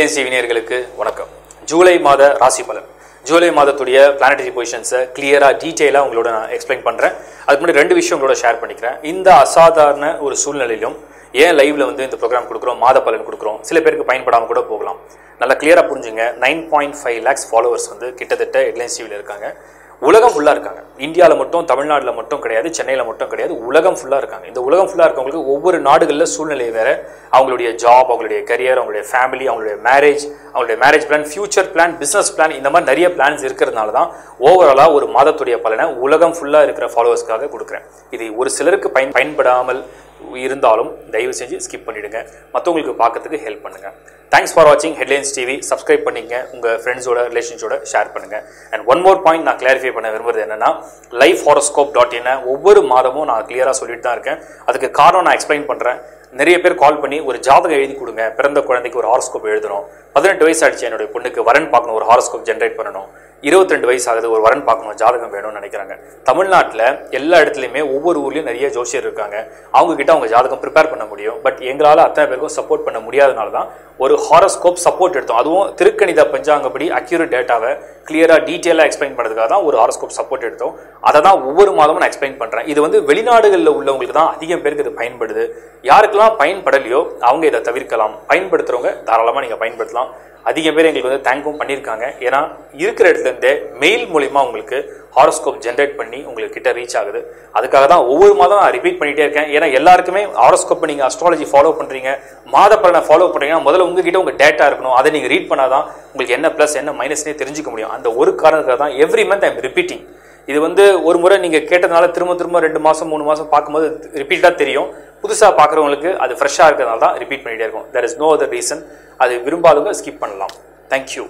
headlines டிவினியர்களுக்கு வணக்கம் ஜூலை மாத ராசி பலன் ஜூலை மாதத்துடைய பிளானட்டரி பொசிஷன்ஸை கிளியராக டீட்டெயிலாக உங்களோட நான் எக்ஸ்பிளைன் பண்ணுறேன் அதுக்கு முன்னாடி ரெண்டு விஷயம் உங்களோட ஷேர் பண்ணிக்கிறேன் இந்த அசாதாரண ஒரு சூழ்நிலையிலும் ஏன் லைவ்ல வந்து இந்த ப்ரோக்ராம் கொடுக்குறோம் மாத பலன் கொடுக்குறோம் சில பேருக்கு பயன்படாமல் கூட போகலாம் நல்லா கிளியராக புரிஞ்சுங்க nine point five lakhs followers வந்து கிட்டத்தட்ட ஹெட்லைன்ஸ் டிவியில் இருக்காங்க உலகம் ஃபுல்லாக இருக்காங்க இந்தியாவில் மட்டும் தமிழ்நாட்டில் மட்டும் கிடையாது சென்னையில் மட்டும் கிடையாது உலகம் ஃபுல்லாக இருக்காங்க இந்த உலகம் ஃபுல்லாக இருக்கவங்களுக்கு ஒவ்வொரு நாடுகளில் சூழ்நிலை வேற அவங்களுடைய ஜாப் அவங்களுடைய கரியர் அவங்களுடைய ஃபேமிலி அவங்களுடைய மேரேஜ் அவங்களுடைய marriage plan future plan business plan இந்த மாதிரி நிறைய பிளான்ஸ் இருக்கிறதுனால தான் ஓவராலாக ஒரு மாதத்துடைய பலனை உலகம் ஃபுல்லாக இருக்கிற ஃபாலோவர்ஸ்க்காக கொடுக்குறேன் இது ஒரு சிலருக்கு பயன் பயன்படாமல் இருந்தாலும் தயவு செஞ்சு ஸ்கிப் பண்ணிடுங்க மற்றவங்களுக்கு பார்க்கறதுக்கு ஹெல்ப் பண்ணுங்க தேங்க்ஸ் ஃபார் வாட்சிங் ஹெட்லைன்ஸ் டிவி சப்ஸ்கிரைப் பண்ணிங்க உங்கள் ஃப்ரெண்ட்ஸோட ரிலேஷன்ஸோட ஷேர் பண்ணுங்க அண்ட் ஒன் மோர் பாயிண்ட் நான் கிளாரிஃபை பண்ண விரும்புறது என்னன்னா லைஃப் ஹாரோஸ்கோப் டாட் இன் ஒவ்வொரு மாதமும் நான் கிளியராக சொல்லிட்டு தான் இருக்கேன் அதுக்கு காரணம் நான் எக்ஸ்பிளைன் பண்ணுறேன் நிறைய பேர் கால் பண்ணி ஒரு ஜாதகம் எழுதி கொடுங்க பிறந்த குழந்தைக்கு ஒரு ஹாரோஸ்கோப் எழுதணும் பதினெட்டு வயசு ஆயிடுச்சு என்னுடைய பொண்ணுக்கு வரன் பார்க்கணும் ஒரு ஹாரோஸ்கோப் ஜென்ரேட் பண்ணணும் இருபத்தி ரெண்டு வயசு ஆகுது ஒரு வரன் பார்க்கணும் ஜாதகம் வேணும்னு நினைக்கிறாங்க தமிழ்நாட்டில் எல்லா இடத்துலையுமே ஒவ்வொரு ஊர்லேயும் நிறைய ஜோசியர் இருக்காங்க அவங்க கிட்ட அவங்க ஜாதகம் ப்ரிப்பேர் பண்ண முடியும் பட் எங்களால் அத்தனை பேருக்கும் சப்போர்ட் பண்ண முடியாதனால தான் ஒரு ஹாரோஸ்கோப் சப்போர்ட் எடுத்தோம் அதுவும் திருக்கணித பஞ்சாங்கப்படி அக்யூரேட் டேட்டாவை கிளியராக டீட்டெயிலாக எக்ஸ்பிளைன் பண்ணுறதுக்காக தான் ஒரு ஹாரோஸ்கோப் சப்போர்ட் எடுத்தோம் அதை தான் ஒவ்வொரு மாதமும் நான் எக்ஸ்பிளைன் பண்ணுறேன் இது வந்து வெளிநாடுகளில் உள்ளவங்களுக்கு தான் அதிகம் பேருக்கு இது பயன்படுது யாருக்கெல்லாம் பயன்படலையோ அவங்க இதை தவிர்க்கலாம் பயன்படுத்துகிறவங்க தாராளமாக நீங்கள் பயன்படுத்தலாம் அதிகம் பேர் எங்களுக்கு வந்து தேங்க்கும் பண்ணியிருக்காங்க ஏன்னா இருக்கிற இடத்துல இருந்தே மெயில் மூலிமா உங்களுக்கு ஹாரோஸ்கோப் ஜென்ரேட் பண்ணி உங்களுக்கு கிட்ட ரீச் ஆகுது அதுக்காக தான் ஒவ்வொரு மாதம் நான் ரிப்பீட் பண்ணிட்டே இருக்கேன் ஏன்னா எல்லாருக்குமே ஹாரோஸ்கோப்பை நீங்கள் அஸ்ட்ராலஜி ஃபாலோ பண்ணுறீங்க மாத பலனை ஃபாலோ பண்ணுறீங்கன்னா முதல்ல உங்ககிட்ட உங்கள் டேட்டா இருக்கணும் அதை நீங்கள் ரீட் பண்ணாதான் உங்களுக்கு என்ன ப்ளஸ் என்ன மைனஸ்னே தெரிஞ்சுக்க முடியும் அந்த ஒரு காரணத்துக்காக தான் எவ்ரி மந்த் ஐம் ரிப்பீட்டிங் இது வந்து ஒரு முறை நீங்கள் கேட்டதுனால திரும்ப திரும்ப ரெண்டு மாதம் மூணு மாதம் பார்க்கும்போது ரிப்பீட்டாக தெரியும் புதுசாக பார்க்குறவங்களுக்கு அது ஃப்ரெஷ்ஷாக இருக்கிறதுனால தான் ரிப்பீட் பண்ணிகிட்டே இருக்கும் there is no other reason அது விரும்பாதவங்க ஸ்கிப் பண்ணலாம் தேங்க்யூ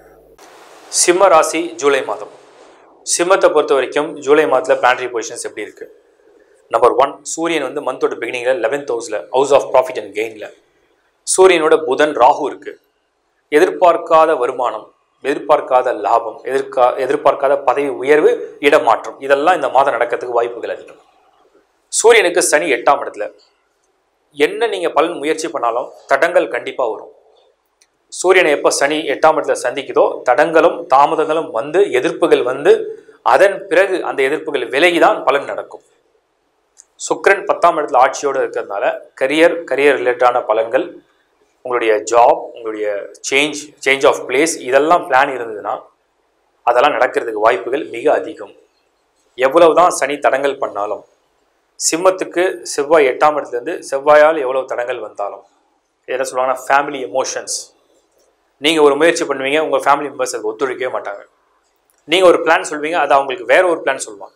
சிம்ம ராசி ஜூலை மாதம் சிம்மத்தை பொறுத்த வரைக்கும் ஜூலை மாதத்தில் பிளானரி பொசிஷன்ஸ் எப்படி இருக்கு நம்பர் ஒன் சூரியன் வந்து மந்தோட பிகினிங்கில் லெவன்த் ஹவுஸில் ஹவுஸ் ஆஃப் ப்ராஃபிட் அண்ட் கெயினில் சூரியனோட புதன் ராகு இருக்கு எதிர்பார்க்காத வருமானம் எதிர்பார்க்காத லாபம் எதிர்கா எதிர்பார்க்காத பதவி உயர்வு இடமாற்றம் இதெல்லாம் இந்த மாதம் நடக்கிறதுக்கு வாய்ப்புகள் அதிகம் சூரியனுக்கு சனி எட்டாம் இடத்துல என்ன நீங்கள் பலன் முயற்சி பண்ணாலும் தடங்கள் கண்டிப்பாக வரும் சூரியனை எப்போ சனி எட்டாம் இடத்துல சந்திக்குதோ தடங்களும் தாமதங்களும் வந்து எதிர்ப்புகள் வந்து அதன் பிறகு அந்த எதிர்ப்புகள் விலகி தான் பலன் நடக்கும் சுக்கிரன் பத்தாம் இடத்துல ஆட்சியோடு இருக்கிறதுனால கரியர் கரியர் ரிலேட்டடான பலன்கள் உங்களுடைய ஜாப் உங்களுடைய சேஞ்ச் சேஞ்ச் ஆஃப் பிளேஸ் இதெல்லாம் பிளான் இருந்ததுன்னா அதெல்லாம் நடக்கிறதுக்கு வாய்ப்புகள் மிக அதிகம் எவ்வளவு தான் சனி தடங்கள் பண்ணாலும் சிம்மத்துக்கு செவ்வாய் எட்டாம் இடத்துலேருந்து செவ்வாயால் எவ்வளவு தடங்கள் வந்தாலும் என்ன சொல்லுவாங்கன்னா ஃபேமிலி எமோஷன்ஸ் நீங்கள் ஒரு முயற்சி பண்ணுவீங்க உங்கள் ஃபேமிலி மெம்பர்ஸ் அதுக்கு ஒத்துழைக்கவே மாட்டாங்க நீங்கள் ஒரு பிளான் சொல்வீங்க அது அவங்களுக்கு வேற ஒரு பிளான் சொல்லுவாங்க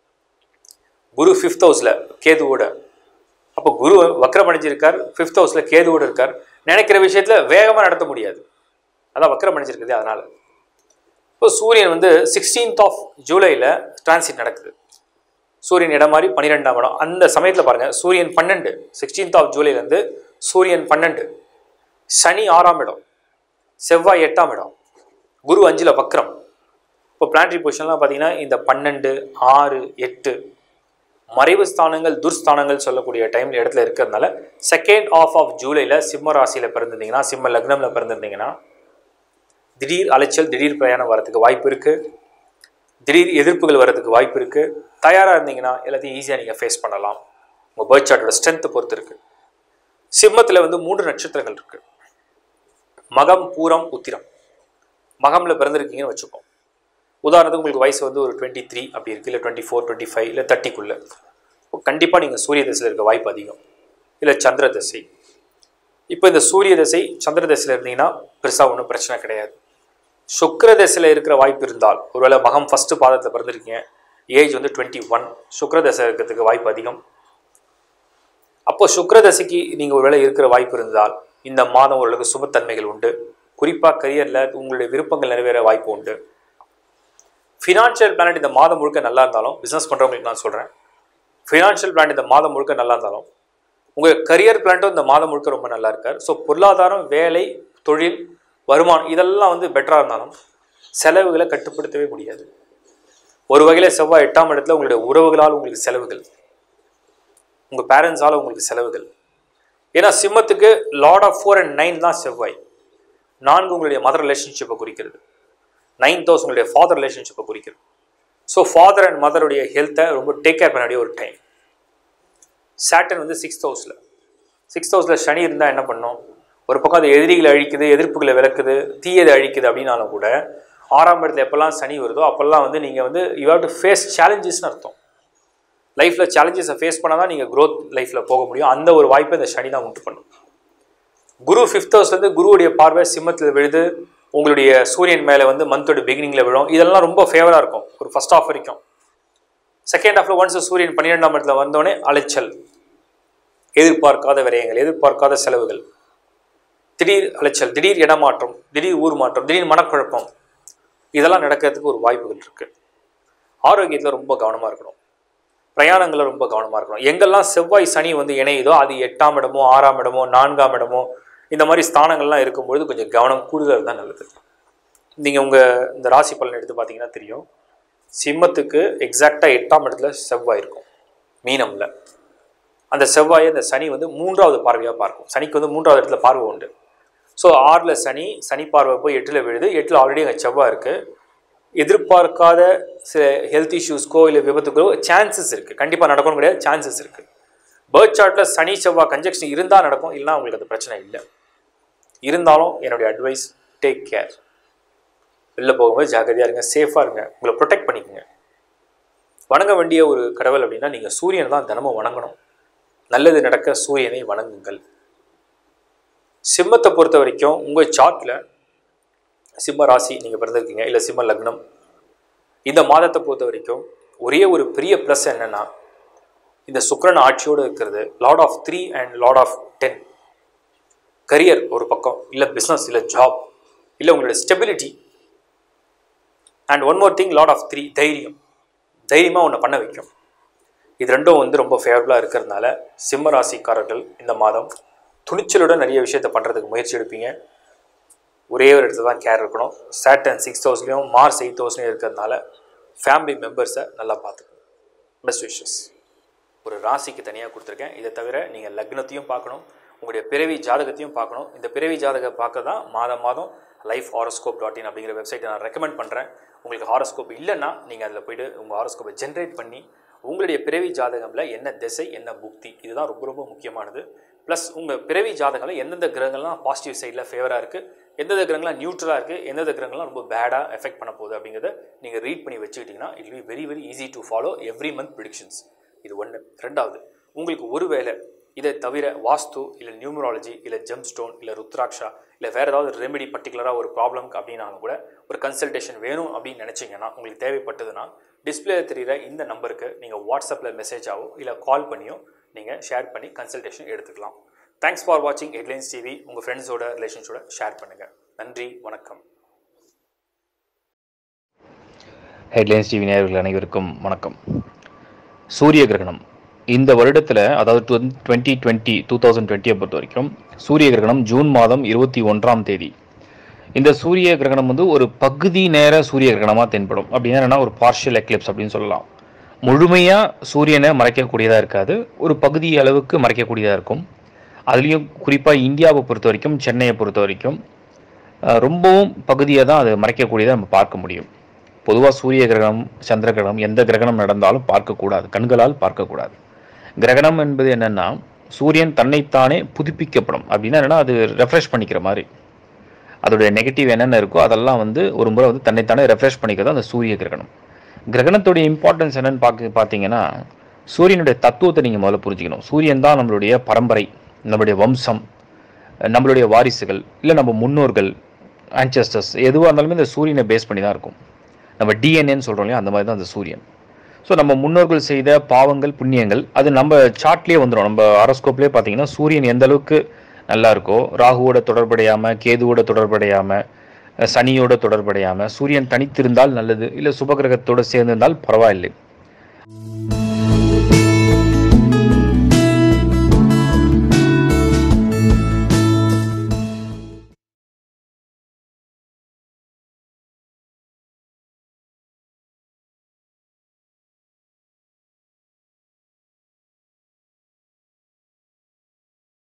குரு ஃபிஃப்த் ஹவுஸில் கேதுவோட அப்போ குரு வக்ரமடைஞ்சிருக்கார் ஃபிஃப்த் ஹவுஸில் கேதுவோடு இருக்கார் நினைக்கிற விஷயத்தில் வேகமாக நடத்த முடியாது அதான் வக்ரமடைஞ்சிருக்குது அதனால் இப்போ சூரியன் வந்து சிக்ஸ்டீன்த் ஆஃப் ஜூலையில் டிரான்சிட் நடக்குது சூரியன் இடம் மாதிரி பன்னிரெண்டாம் இடம் அந்த சமயத்தில் பாருங்கள் சூரியன் பன்னெண்டு சிக்ஸ்டீன்த் ஆஃப் ஜூலைலேருந்து சூரியன் பன்னெண்டு சனி ஆறாம் இடம் செவ்வாய் எட்டாம் இடம் குரு அஞ்சில் வக்ரம் இப்போ பிளானரி பொசிஷன்லாம் பார்த்தீங்கன்னா இந்த பன்னெண்டு ஆறு எட்டு மறைவு ஸ்தானங்கள் துர்ஸ்தானங்கள் சொல்லக்கூடிய டைம்ல இடத்துல இருக்கிறதுனால செகண்ட் ஆஃப் ஆஃப் ஜூலையில் சிம்ம ராசியில் பிறந்திருந்தீங்கன்னா சிம்ம லக்னமில் பிறந்திருந்தீங்கன்னா திடீர் அலைச்சல் திடீர் பிரயாணம் வரதுக்கு வாய்ப்பு இருக்குது திடீர் எதிர்ப்புகள் வரதுக்கு வாய்ப்பு இருக்குது தயாராக இருந்தீங்கன்னா எல்லாத்தையும் ஈஸியாக நீங்கள் ஃபேஸ் பண்ணலாம் உங்கள் பேர்த் சார்ட்டோட ஸ்ட்ரென்த்தை பொறுத்து இருக்குது சிம்மத்தில் வந்து மூன்று நட்சத்திரங்கள் இருக்குது மகம் பூரம் உத்திரம் மகமில் பிறந்திருக்கீங்கன்னு வச்சுப்போம் உதாரணத்துக்கு உங்களுக்கு வயசு வந்து ஒரு டுவெண்ட்டி த்ரீ அப்படி இருக்குது இல்லை டுவெண்ட்டி ஃபோர் டுவெண்ட்டி ஃபைவ் இல்லை தேர்ட்டிக்குள்ளே கண்டிப்பாக நீங்கள் சூரிய தசையில் இருக்க வாய்ப்பு அதிகம் இல்லை சந்திர தசை இப்போ இந்த சூரிய தசை சந்திர தசையில் இருந்தீங்கன்னா பெருசாக ஒன்றும் பிரச்சனை கிடையாது சுக்கர தசையில் இருக்கிற வாய்ப்பு இருந்தால் ஒருவேளை மகம் ஃபஸ்ட்டு பாதத்தில் பிறந்திருக்கீங்க ஏஜ் வந்து டுவெண்ட்டி ஒன் சுக்கர தசை இருக்கிறதுக்கு வாய்ப்பு அதிகம் அப்போ சுக்கர தசைக்கு நீங்கள் ஒருவேளை இருக்கிற வாய்ப்பு இருந்தால் இந்த மாதம் ஓரளவுக்கு சுபத்தன்மைகள் உண்டு குறிப்பாக கரியரில் உங்களுடைய விருப்பங்கள் நிறைவேற வாய்ப்பு உண்டு ஃபினான்ஷியல் பிளானட் இந்த மாதம் முழுக்க நல்லா இருந்தாலும் பிஸ்னஸ் பண்ணுறவங்களுக்கு நான் சொல்கிறேன் ஃபினான்ஷியல் பிளான் இந்த மாதம் முழுக்க நல்லா இருந்தாலும் உங்கள் கரியர் பிளான்ட்டும் இந்த மாதம் முழுக்க ரொம்ப நல்லா இருக்கார் ஸோ பொருளாதாரம் வேலை தொழில் வருமானம் இதெல்லாம் வந்து பெட்டராக இருந்தாலும் செலவுகளை கட்டுப்படுத்தவே முடியாது ஒரு வகையில் செவ்வாய் எட்டாம் இடத்துல உங்களுடைய உறவுகளால் உங்களுக்கு செலவுகள் உங்கள் பேரண்ட்ஸால் உங்களுக்கு செலவுகள் ஏன்னா சிம்மத்துக்கு lord of four and nine தான் செவ்வாய் நான்கு உங்களுடைய மதர் ரிலேஷன்ஷிப்பை குறிக்கிறது நைன்த் ஹவுஸ் உங்களுடைய ஃபாதர் ரிலேஷன்ஷிப்பை குறிக்கிறது ஸோ ஃபாதர் அண்ட் மதருடைய ஹெல்த்தை ரொம்ப டேக் கேர் பண்ண வேண்டிய ஒரு டைம் சாட்டன் வந்து சிக்ஸ்த் ஹவுஸில் சிக்ஸ்த் ஹவுஸில் சனி இருந்தால் என்ன பண்ணும் ஒரு பக்கம் அது எதிரிகளை அழிக்குது எதிர்ப்புகளை விளக்குது தீயதை அழிக்குது அப்படின்னாலும் கூட ஆறாம் இடத்துல எப்போல்லாம் சனி வருதோ அப்போல்லாம் வந்து நீங்கள் வந்து யூ ஹேவ் டு ஃபேஸ் சேலஞ்சஸ்னு அர்த்தம் லைஃப்பில் சேலஞ்சஸை ஃபேஸ் பண்ணால் தான் நீங்கள் க்ரோத் லைஃப்பில் போக முடியும் அந்த ஒரு வாய்ப்பை இந்த சனி தான் உண்டு பண்ணும் குரு ஃபிஃப்த் ஹவுஸ்லேருந்து குருவுடைய பார்வை சிம்மத்தில் விழுது உங்களுடைய சூரியன் மேலே வந்து மந்தோட பிகினிங்கில் விழும் இதெல்லாம் ரொம்ப ஃபேவராக இருக்கும் ஒரு ஃபர்ஸ்ட் ஆஃப் வரைக்கும் செகண்ட் ஹாஃபில் ஒன்ஸ் சூரியன் பன்னிரெண்டாம் இடத்துல வந்தோடனே அலைச்சல் எதிர்பார்க்காத விரயங்கள் எதிர்பார்க்காத செலவுகள் திடீர் அலைச்சல் திடீர் இடமாற்றம் திடீர் ஊர் மாற்றம் திடீர் மனக்குழப்பம் இதெல்லாம் நடக்கிறதுக்கு ஒரு வாய்ப்புகள் இருக்குது ஆரோக்கியத்தில் ரொம்ப கவனமாக இருக்கணும் பிரயாணங்களில் ரொம்ப கவனமாக இருக்கணும் எங்கெல்லாம் செவ்வாய் சனி வந்து இணையுதோ அது எட்டாம் இடமோ ஆறாம் இடமோ நான்காம் இடமோ இந்த மாதிரி ஸ்தானங்கள்லாம் இருக்கும்பொழுது கொஞ்சம் கவனம் கூடுதல் தான் நல்லது நீங்கள் உங்கள் இந்த ராசி பலன் எடுத்து பார்த்தீங்கன்னா தெரியும் சிம்மத்துக்கு எக்ஸாக்டாக எட்டாம் இடத்துல செவ்வாய் இருக்கும் மீனமில் அந்த செவ்வாயை இந்த சனி வந்து மூன்றாவது பார்வையாக பார்க்கும் சனிக்கு வந்து மூன்றாவது இடத்துல பார்வை உண்டு ஸோ ஆறில் சனி சனி பார்வை போய் எட்டில் விழுது எட்டில் ஆல்ரெடி அங்கே செவ்வாய் இருக்குது எதிர்பார்க்காத சில ஹெல்த் இஷ்யூஸ்க்கோ இல்லை விபத்துக்கோ சான்சஸ் இருக்குது கண்டிப்பாக நடக்கணும் கிடையாது சான்சஸ் இருக்குது பேர்த் சார்ட்டில் சனி செவ்வாய் கன்ஜெக்ஷன் இருந்தால் நடக்கும் இல்லைனா உங்களுக்கு அந்த பிரச்சனை இல்லை இருந்தாலும் என்னுடைய அட்வைஸ் டேக் கேர் வெளில போகும்போது ஜாக்கிரதையாக இருங்க சேஃபாக இருங்க உங்களை ப்ரொடெக்ட் பண்ணிக்கோங்க வணங்க வேண்டிய ஒரு கடவுள் அப்படின்னா நீங்கள் சூரியனை தான் தினமும் வணங்கணும் நல்லது நடக்க சூரியனை வணங்குங்கள் சிம்மத்தை பொறுத்த வரைக்கும் உங்கள் சார்ட்டில் சிம்ம ராசி நீங்கள் பிறந்திருக்கீங்க இல்லை சிம்ம லக்னம் இந்த மாதத்தை பொறுத்த வரைக்கும் ஒரே ஒரு பெரிய ப்ளஸ் என்னென்னா இந்த சுக்கிரன் ஆட்சியோடு இருக்கிறது lord of three and lord of ten career ஒரு பக்கம் இல்லை பிஸ்னஸ் இல்லை ஜாப் இல்லை உங்களோட stability and one more thing lord of three தைரியம் தைரியமாக ஒன்று பண்ண வைக்கும் இது ரெண்டும் வந்து ரொம்ப ஃபேவரபுளாக இருக்கிறதுனால சிம்ம ராசிக்காரர்கள் இந்த மாதம் துணிச்சலுடன் நிறைய விஷயத்தை பண்ணுறதுக்கு முயற்சி எடுப்பீங்க ஒரே ஒரு இடத்துல தான் கேர் இருக்கணும் சாட்டன் சிக்ஸ் ஹவுஸ்லேயும் மார்ஸ் எயிட் ஹவுஸ்லேயும் இருக்கிறதுனால ஃபேமிலி மெம்பர்ஸை நல்லா பார்த்துக்கணும் பெஸ்ட் விஷஸ் ஒரு ராசிக்கு தனியாக கொடுத்துருக்கேன் இதை தவிர நீங்கள் லக்னத்தையும் பார்க்கணும் உங்களுடைய பிறவி ஜாதகத்தையும் பார்க்கணும் இந்த பிறவி ஜாதகம் பார்க்க தான் மாதம் மாதம் லைஃப் ஹாரோஸ்கோப் டாட் இன் அப்படிங்கிற வெப்சைட்டை நான் ரெக்கமெண்ட் பண்ணுறேன் உங்களுக்கு ஹாரோஸ்கோப் இல்லைன்னா நீங்கள் அதில் போய்ட்டு உங்கள் ஹாரோஸ்கோப்பை ஜென்ரேட் பண்ணி உங்களுடைய பிறவி ஜாதகம்ல என்ன திசை என்ன புக்தி இதுதான் ரொம்ப ரொம்ப முக்கியமானது ப்ளஸ் உங்கள் பிறவி ஜாதகம்ல எந்தெந்த கிரகங்கள்லாம் பாசிட்டிவ் சைடில் ஃபேவராக இருக்குது எந்தெந்த கிரகங்கள்லாம் நியூட்ரலாக இருக்குது எந்தெந்த கிரகங்கள்லாம் ரொம்ப பேடாக எஃபெக்ட் பண்ண போகுது அப்படிங்கிறத நீங்கள் ரீட் பண்ணி வச்சுக்கிட்டிங்கன்னா it will very very easy to follow every month predictions இது ஒன்று ரெண்டாவது உங்களுக்கு ஒருவேளை இதை தவிர வாஸ்து இல்லை நியூமராலஜி இல்லை ஜெம் ஸ்டோன் இல்லை ருத்ராட்சா இல்லை வேறு ஏதாவது ரெமெடி பர்டிகுலராக ஒரு ப்ராப்ளம் அப்படின்னாலும் கூட ஒரு கன்சல்டேஷன் வேணும் அப்படின்னு நினச்சிங்கன்னா உங்களுக்கு தேவைப்பட்டதுன்னா டிஸ்பிளேல தெரிகிற இந்த நம்பருக்கு நீங்கள் வாட்ஸ்அப்பில் மெசேஜாவோ இல்லை கால் பண்ணியோ நீங்கள் ஷேர் பண்ணி கன்சல்டேஷன் எடுத்துக்கலாம் தேங்க்ஸ் ஃபார் வாட்சிங் ஹெட்லைன்ஸ் டிவி உங்கள் ஃப்ரெண்ட்ஸோட ரிலேஷன்ஸோட ஷேர் பண்ணுங்கள் நன்றி வணக்கம் ஹெட்லைன்ஸ் டிவி நேயர்கள் அனைவருக்கும் வணக்கம் சூரிய கிரகணம் இந்த வருடத்தில் அதாவது டுவெண்ட்டி டுவெண்ட்டி டூ தௌசண்ட் டுவெண்ட்டியை பொறுத்த வரைக்கும் சூரிய கிரகணம் ஜூன் மாதம் இருபத்தி ஒன்றாம் தேதி இந்த சூரிய கிரகணம் வந்து ஒரு பகுதி நேர சூரிய கிரகணமாக தென்படும் அப்படின்னா என்னன்னா ஒரு பார்ஷியல் எக்லிப்ஸ் அப்படின்னு சொல்லலாம் முழுமையாக சூரியனை மறைக்கக்கூடியதாக இருக்காது ஒரு பகுதி அளவுக்கு மறைக்கக்கூடியதாக இருக்கும் அதுலேயும் குறிப்பாக இந்தியாவை பொறுத்த வரைக்கும் சென்னையை பொறுத்த வரைக்கும் அஹ், ரொம்பவும் பகுதியை தான் அது மறைக்கக்கூடியதை நம்ம பார்க்க முடியும் பொதுவாக சூரிய கிரகணம் சந்திர கிரகணம் எந்த கிரகணம் நடந்தாலும் பார்க்கக்கூடாது கண்களால் பார்க்கக்கூடாது கிரகணம் என்பது என்னன்னா சூரியன் தன்னைத்தானே புதுப்பிக்கப்படும் அப்படின்னா என்னன்னா அது ரெஃப்ரெஷ் பண்ணிக்கிற மாதிரி அதோடைய நெகட்டிவ் என்னென்ன இருக்கோ அதெல்லாம் வந்து ஒரு முறை வந்து தன்னைத்தானே ரெஃப்ரெஷ் பண்ணிக்கிறது அந்த சூரிய கிரகணம் கிரகணத்துடைய இம்பார்ட்டன்ஸ் என்னன்னு பார்க்க பார்த்தீங்கன்னா சூரியனுடைய தத்துவத்தை நீங்கள் முதல்ல புரிஞ்சுக்கணும் சூரியன் தான் நம்மளுடைய பரம்பரை நம்மளுடைய வம்சம் நம்மளுடைய வாரிசுகள் இல்லை நம்ம முன்னோர்கள் ஆன்சஸ்டர்ஸ் எதுவாக இருந்தாலுமே இந்த சூரியனை பேஸ் பண்ணி தான் இருக்கும் நம்ம டிஎன்ஏன்னு சொல்கிறோம் இல்லையா அந்த மாதிரி தான் அந்த சூரியன் ஸோ நம்ம முன்னோர்கள் செய்த பாவங்கள் புண்ணியங்கள் அது நம்ம சார்ட்லேயே வந்துடும் நம்ம ஆரோஸ்கோப்லேயே பார்த்தீங்கன்னா சூரியன் எந்த அளவுக்கு நல்லா இருக்கோ ராகுவோட தொடர்படையாமல் கேதுவோட தொடர்படையாமல் சனியோட தொடர்படையாமல் சூரியன் தனித்திருந்தால் நல்லது இல்லை சுபகிரகத்தோட சேர்ந்திருந்தால் பரவாயில்லை